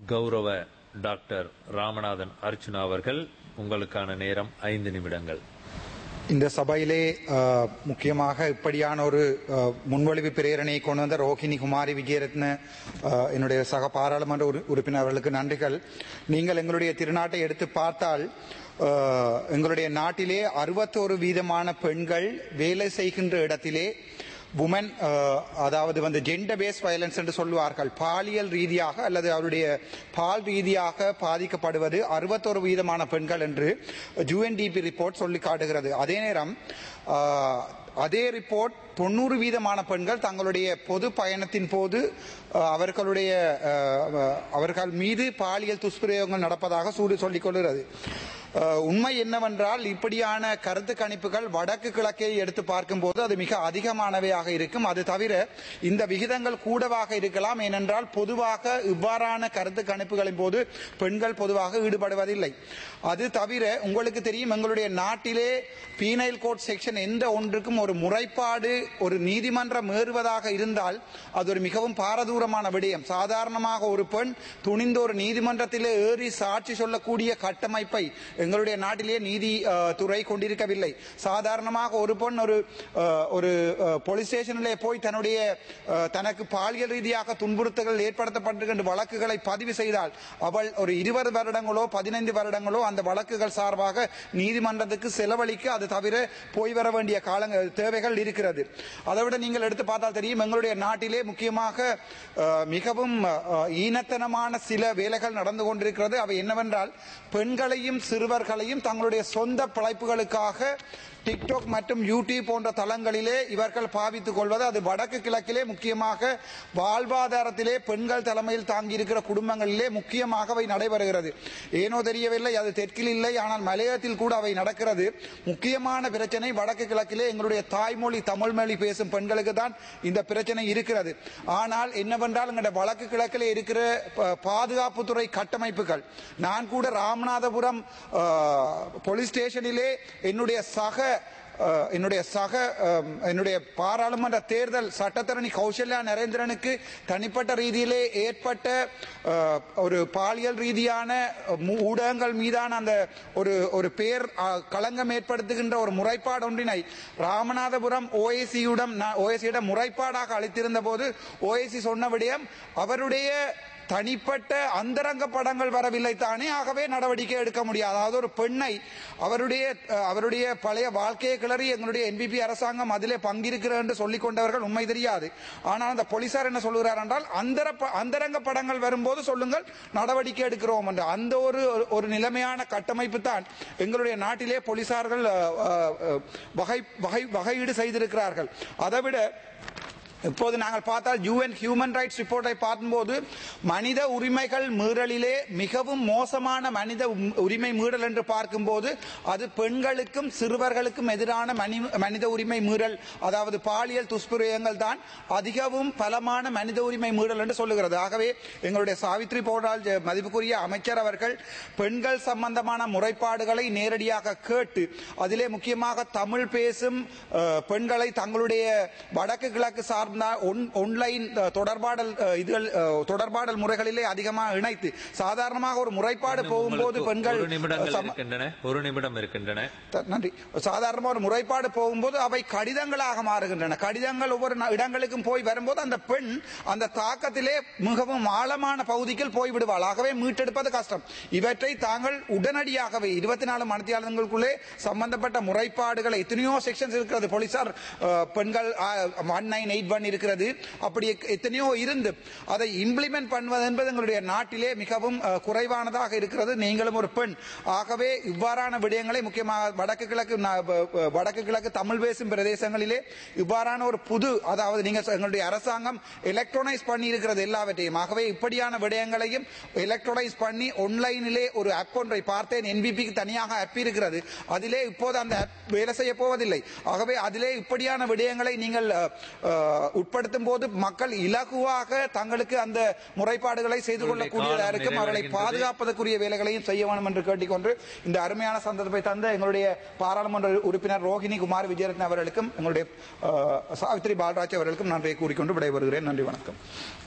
கௌரவ டாக்டர் ராமநாதன் அர்ச்சுனா அவர்கள் உங்களுக்கான நேரம் ஐந்து நிமிடங்கள் இந்த சபையிலே அஹ், முக்கியமாக இப்படியான ஒரு அஹ், முன்மொழிவு பிரேரணையை கொண்டு வந்த ரோஹிணி குமாரி விஜயரத்ன அஹ், என்னுடைய சக பாராளுமன்ற உறு- உறுப்பினர் அவர்களுக்கு நன்றிகள் நீங்கள் எங்களுடைய திருநாட்டை எடுத்து பார்த்தால் அஹ், எங்களுடைய நாட்டிலே அறுபத்தோரு வீதமான பெண்கள் வேலை செய்கின்ற இடத்திலே உமன் அதாவது வந்து ஜெண்டர் பேஸ் வயலன்ஸ் என்று சொல்லுவார்கள் பாலியல் ரீதியாக அல்லது அவருடைய பால் ரீதியாக பாதிக்கப்படுவது அறுபத்தொரு வீதமான பெண்கள் என்று யூஎன்டிபி ரிப்போர்ட் சொல்லி காட்டுகிறது அதே நேரம் அஹ், அதே ரிப்போர்ட் தொண்ணூறு வீதமான பெண்கள் தங்களுடைய பொது பயணத்தின் போது அஹ், அவர்களுடைய அஹ், அவர்கள் மீது பாலியல் துஷ்பிரயோகங்கள் நடப்பதாக சூடு சொல்லிக் கொள்கிறது அஹ், உண்மை என்னவென்றால் இப்படியான கருத்து கணிப்புகள் வடக்கு கிழக்கை எடுத்து பார்க்கும்போது அது மிக அதிகமானவையாக இருக்கும் அது தவிர இந்த விகிதங்கள் கூடவாக இருக்கலாம் ஏனென்றால் பொதுவாக இவ்வாறான கருத்து கணிப்புகளின் போது பெண்கள் பொதுவாக ஈடுபடுவதில்லை அது தவிர உங்களுக்கு தெரியும் எங்களுடைய நாட்டிலே பீனைல் கோட் செக்ஷன் எந்த ஒன்றுக்கும் ஒரு முறைப்பாடு ஒரு நீதிமன்றம் ஏறுவதாக இருந்தால் அது ஒரு மிகவும் பாரதூரமான விடயம் சாதாரணமாக ஒரு பெண் துணிந்த ஒரு நீதிமன்றத்திலே ஏறி சாட்சி சொல்லக்கூடிய கட்டமைப்பை எங்களுடைய நாட்டிலே நீதி அஹ், துறை கொண்டிருக்கவில்லை சாதாரணமாக ஒரு பெண் ஒரு அஹ், ஒரு போலீஸ் ஸ்டேஷனிலே போய் தன்னுடைய அஹ், தனக்கு பாலியல் ரீதியாக துன்புறுத்தல்கள் ஏற்படுத்தப்பட்டிருக்கின்ற வழக்குகளை பதிவு செய்தால் அவள் ஒரு இருபது வருடங்களோ பதினைந்து வருடங்களோ அந்த வழக்குகள் சார்பாக நீதிமன்றத்துக்கு செலவழிக்க அது தவிர போய் வர வேண்டிய காலங்கள் தேவைகள் இருக்கிறது அதை விட நீங்கள் எடுத்து பார்த்தால் தெரியும் எங்களுடைய நாட்டிலே முக்கியமாக அஹ், மிகவும் அஹ், ஈனத்தனமான சில வேலைகள் நடந்து கொண்டிருக்கிறது அவை என்னவென்றால் பெண்களையும் சிறுவர்களையும் தங்களுடைய சொந்த பிழைப்புகளுக்காக டிக்டாக் மற்றும் யூடியூப் போன்ற தளங்களிலே இவர்கள் பாவித்துக் கொள்வது அது வடக்கு கிழக்கிலே முக்கியமாக வாழ்வாதாரத்திலே பெண்கள் தலைமையில் தாங்கியிருக்கிற குடும்பங்களிலே முக்கியமாக அவை நடைபெறுகிறது ஏனோ தெரியவில்லை அது தெற்கில் இல்லை ஆனால் மலையத்தில் கூட அவை நடக்கிறது முக்கியமான பிரச்சனை வடக்கு கிழக்கிலே எங்களுடைய தாய்மொழி தமிழ் மொழி பேசும் பெண்களுக்கு தான் இந்த பிரச்சனை இருக்கிறது ஆனால் என்னவென்றால் எங்களுடைய வடக்கு கிழக்கிலே இருக்கிற ப- பாதுகாப்புத்துறை கட்டமைப்புகள் நான் கூட ராமநாதபுரம் அஹ், போலீஸ் ஸ்டேஷனிலே என்னுடைய சக அஹ், என்னுடைய சக அஹ், என்னுடைய பாராளுமன்ற தேர்தல் சட்டத்தரணி கௌசல்யா நரேந்திரனுக்கு தனிப்பட்ட ரீதியிலே ஏற்பட்ட அஹ், ஒரு பாலியல் ரீதியான மு- ஊடகங்கள் மீதான அந்த ஒரு ஒரு பேர் அஹ், களங்கம் ஏற்படுத்துகின்ற ஒரு முறைப்பாடு ஒன்றினை ராமநாதபுரம் ஓஏசியுடன் ஓஏசியிடம் முறைப்பாடாக அளித்திருந்த போது ஓஏசி சொன்ன விடயம் அவருடைய தனிப்பட்ட அந்தரங்க படங்கள் வரவில்லை தானே ஆகவே நடவடிக்கை எடுக்க முடியாது அதாவது ஒரு பெண்ணை அவருடைய அஹ், அவருடைய பழைய வாழ்க்கையை கிளறி எங்களுடைய என்பிபி அரசாங்கம் அதிலே பங்கிருக்கிறது என்று சொல்லிக் கொண்டவர்கள் உண்மை தெரியாது ஆனால் அந்த போலீசார் என்ன சொல்லுகிறார் என்றால் அந்தர ப- அந்தரங்க படங்கள் வரும்போது சொல்லுங்கள் நடவடிக்கை எடுக்கிறோம் என்று அந்த ஒரு ஒரு நிலைமையான கட்டமைப்பு தான் எங்களுடைய நாட்டிலே போலீசார்கள் அஹ், அஹ், அஹ், வகை வகை வகையீடு செய்திருக்கிறார்கள் அதை விட இப்போது நாங்கள் பார்த்தால் யூஎன் ஹியூமன் ரைட்ஸ் ரிப்போர்ட்டை பார்க்கும்போது மனித உரிமைகள் மீறலிலே மிகவும் மோசமான மனித உம்- உரிமை மீறல் என்று பார்க்கும்போது அது பெண்களுக்கும் சிறுவர்களுக்கும் எதிரான மனி- மனித உரிமை மீறல் அதாவது பாலியல் துஷ்பிரயோகங்கள் தான் அதிகவும் பலமான மனித உரிமை மீறல் என்று சொல்லுகிறது ஆகவே எங்களுடைய சாவித்ரி போரால் ஜ- மதிப்புக்குரிய அமைச்சர் அவர்கள் பெண்கள் சம்பந்தமான முறைப்பாடுகளை நேரடியாக கேட்டு அதிலே முக்கியமாக தமிழ் பேசும் அஹ், பெண்களை தங்களுடைய வடக்கு கிழக்கு சார்ந்த ஒன்- ஒன்லைன் அஹ், தொடர்பாடல் அஹ், இதுகள் அஹ், தொடர்பாடல் முறைகளிலே அதிகமாக இணைத்து சாதாரணமாக ஒரு முறைப்பாடு போகும்போது உங்களுக்கு பெண்கள் ஒரு நிமிடங்கள் சம- இருக்கின்றன ஒரு நிமிடம் இருக்கின்றன த- நன்றி சாதாரணமாக ஒரு முறைப்பாடு போகும்போது அவை கடிதங்களாக மாறுகின்றன கடிதங்கள் ஒவ்வொரு ந- இடங்களுக்கும் போய் வரும்போது அந்த பெண் அந்த தாக்கத்திலே மிகவும் ஆழமான பகுதிக்குள் போய் விடுவாள் ஆகவே மீட்டெடுப்பது கஷ்டம் இவற்றை தாங்கள் உடனடியாகவே இருபத்தி நாலு மணித்தியாளர்களுக்குள்ளே சம்பந்தப்பட்ட முறைப்பாடுகளை எத்தனையோ செக்ஷன்ஸ் இருக்கிறது போலீசார் அஹ், பெண்கள் ஒன் நைன் எயிட் ஒன் இருக்கிறது அப்படி எக்- எத்தனையோ இருந்து அதை இம்ப்ளிமெண்ட் பண்ணுவது என்பது எங்களுடைய நாட்டிலே மிகவும் அஹ், குறைவானதாக இருக்கிறது நீங்களும் ஒரு பெண் ஆகவே இவ்வாறான விடயங்களை முக்கியமாக வடக்கு கிழக்கு நா- ப- ப- வடக்கு கிழக்கு தமிழ் பேசும் பிரதேசங்களிலே இவ்வாறான ஒரு புது அதாவது நீங்க சொ- எங்களுடைய அரசாங்கம் எலக்ட்ரானைஸ் பண்ணி இருக்கிறது எல்லாவற்றையும் ஆகவே இப்படியான விடயங்களையும் எலக்ட்ரானைஸ் பண்ணி ஆன்லைனிலே ஒரு ஆப் ஒன்றை பார்த்தேன் என்பிபிக்கு தனியாக ஆப் இருக்கிறது அதிலே இப்போது அந்த app வேலை செய்ய போவதில்லை ஆகவே அதிலே இப்படியான விடயங்களை நீங்கள் அஹ், அஹ், உட்படுத்தும் போது மக்கள் இலகுவாக தங்களுக்கு அந்த முறைப்பாடுகளை செய்து கொள்ளக்கூடியதாக காலம் இருக்கும் அவர்களை நிறைவடைகின்றது. பாதுகாப்பதற்குரிய வேலைகளையும் செய்ய வேண்டும் என்று கேட்டுக்கொண்டு இந்த அருமையான சந்தர்ப்பத்தை தந்த எங்களுடைய பாராளுமன்ற உறுப்பினர் ரோஹிணி குமார் விஜயரத்ன அவர்களுக்கும் எங்களுடைய அஹ், சாவித்ரி பாலராஜ் அவர்களுக்கும் நன்றியை கூறிக்கொண்டு விடைபெறுகிறேன் நன்றி வணக்கம்